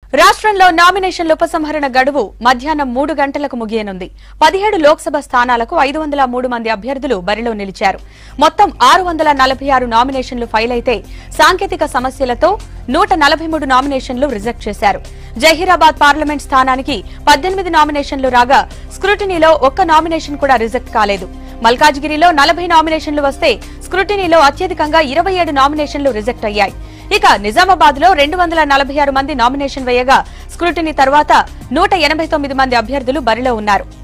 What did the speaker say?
రాష్ట్రంలో నామినేషన్ల ఉపసంహరణ గడువు మధ్యాహ్నం మూడు గంటలకు ముగియనుంది పదిహేడు లోక్సభ స్థానాలకు ఐదు వందల మూడు మంది అభ్యర్థులు బరిలో నిలిచారు మొత్తం ఆరు వందల నలభై ఆరు నామినేషన్లు ఫైల్ అయితే సాంకేతిక సమస్యలతో నూట నలభై మూడు నామినేషన్లు రిజెక్ట్ చేశారు జహీరాబాద్ పార్లమెంట్ స్థానానికి పద్దెనిమిది నామినేషన్లు రాగా స్క్రూటినీలో ఒక్క నామినేషన్ కూడా రిజెక్ట్ కాలేదు మల్కాజ్గిరిలో నలభై నామినేషన్లు వస్తే స్క్రూటినీలో అత్యధికంగా ఇరవై ఏడు నామినేషన్లు రిజెక్ట్ అయ్యాయి ఇక నిజామాబాద్ లో రెండు వందల నలభై ఆరు మంది నామినేషన్ వేయగా స్క్రూటినీ తర్వాత నూట ఎనభై తొమ్మిది మంది అభ్యర్థులు బరిలో ఉన్నారు